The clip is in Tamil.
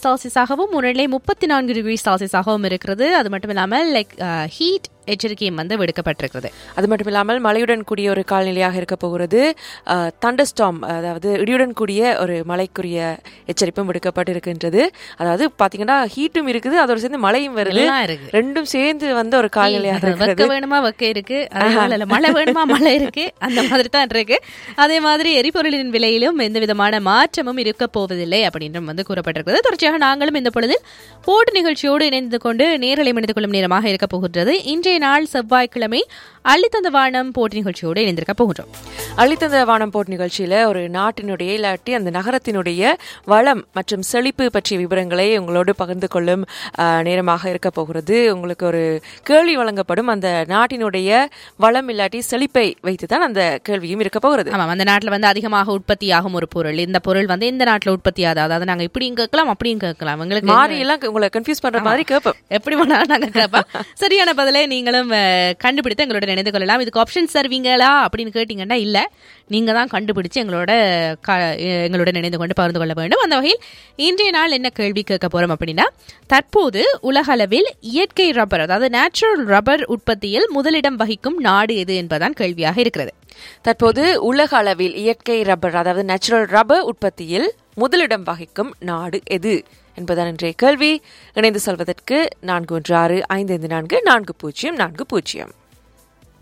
செல்சியஸாகவும் உணர்நிலை முப்பத்தி நான்கு டிகிரி செல்சியஸாகவும் இருக்கிறது அது மட்டும் இல்லாமல் லைக் ஹீட் எச்சரிக்கையும் வந்து விடுக்கப்பட்டிருக்கிறது அது மட்டும் இல்லாமல் மழையுடன் கூடிய ஒரு காலநிலையாக இருக்க போகிறது தண்டர்ஸ்டாம் அதாவது இடியுடன் கூடிய ஒரு மழைக்குரிய எச்சரிப்பும் விடுக்கப்பட்டிருக்கின்றது அதாவது பாத்தீங்கன்னா ஹீட்டும் இருக்குது அதோட சேர்ந்து மழையும் வருது எல்லாம் இருக்கு ரெண்டும் சேர்ந்து வந்த ஒரு காலநிலையாக வெக்க இருக்கிறது வேணுமா வெக்க இருக்கு அதே போல இல்ல, மழை வேணுமா மழை இருக்கு அந்த மாதிரி தான் இருக்கு அதே மாதிரி எரிபொருளின் விலையிலும் எந்த விதமான மாற்றமும் இருக்க போவதில்லை அப்படின்றும் வந்து கூறப்பட்டிருக்கிறது தொடர்ச்சியாக நாங்களும் இந்த பொழுதில் போட்டு நிகழ்ச்சியோடு இணைந்து கொண்டு நேரலை மனித கொள்ளும் நேரமாக இருக்க போகின்றது இன்றைய நாள் செவ்வாய்க்கிழமை அள்ளித்தந்த வானம் போட்டி நிகழ்ச்சியோடு இணைந்திருக்க போகின்றோம் அள்ளித்தந்த வானம் போட் நிகழ்ச்சியில ஒரு நாட்டினுடைய இல்லாட்டி அந்த நகரத்தினுடைய வளம் மற்றும் செழிப்பு பற்றிய விவரங்களை உங்களோடு பகிர்ந்து கொள்ளும் ஆஹ், நேரமாக இருக்க போகிறது உங்களுக்கு ஒரு கேள்வி வழங்கப்படும் அந்த நாட்டினுடைய வளம் இல்லாட்டி செழிப்பை வைத்துதான் அந்த கேள்வியும் இருக்க போகிறது ஆமாம் அந்த நாட்டில் வந்து அதிகமாக உற்பத்தியாகும் ஒரு பொருள் இந்த பொருள் வந்து இந்த நாட்டில் உற்பத்தி ஆகுது அதாவது நாங்கள் இப்படியும் கேட்கலாம் அப்படியும் கேட்கலாம் எங்களுக்கு மாறி எல்லாம் உங்களை கன்ஃபியூஸ் பண்ற மாதிரி கேட்போம் எப்படி வேணாலும் நாங்க கேட்போம் சரியான பதிலை நீங்களும் அஹ், கண்டுபிடித்து எங்களோட இணைந்து கொள்ளலாம் இதுக்கு ஆப்ஷன் தருவீங்களா அப்படின்னு கேட்டீங்கன்னா இல்ல நீங்க தான் கண்டுபிடிச்சு எங்களோட க- எங்களோட இணைந்து கொண்டு பகிர்ந்து கொள்ள வேண்டும் அந்த வகையில் இன்றைய நாள் என்ன கேள்வி கேட்க போறோம் அப்படின்னா தற்போது உலக அளவில் இயற்கை ரப்பர் அதாவது நேச்சுரல் ரப்பர் உற்பத்தியில் முதலிடம் வகிக்கும் நாடு எது என்பதுதான் கேள்வியாக இருக்கிறது தற்போது உலக அளவில் இயற்கை ரப்பர் அதாவது நேச்சுரல் ரப்பர் உற்பத்தியில் முதலிடம் வகிக்கும் நாடு எது என்பதுதான் இன்றைய கேள்வி இணைந்து சொல்வதற்கு நான்கு ஒன்று ஆறு ஐந்து ஐந்து நான்கு நான்கு பூஜ்ஜியம் நான்கு பூஜ்ஜியம்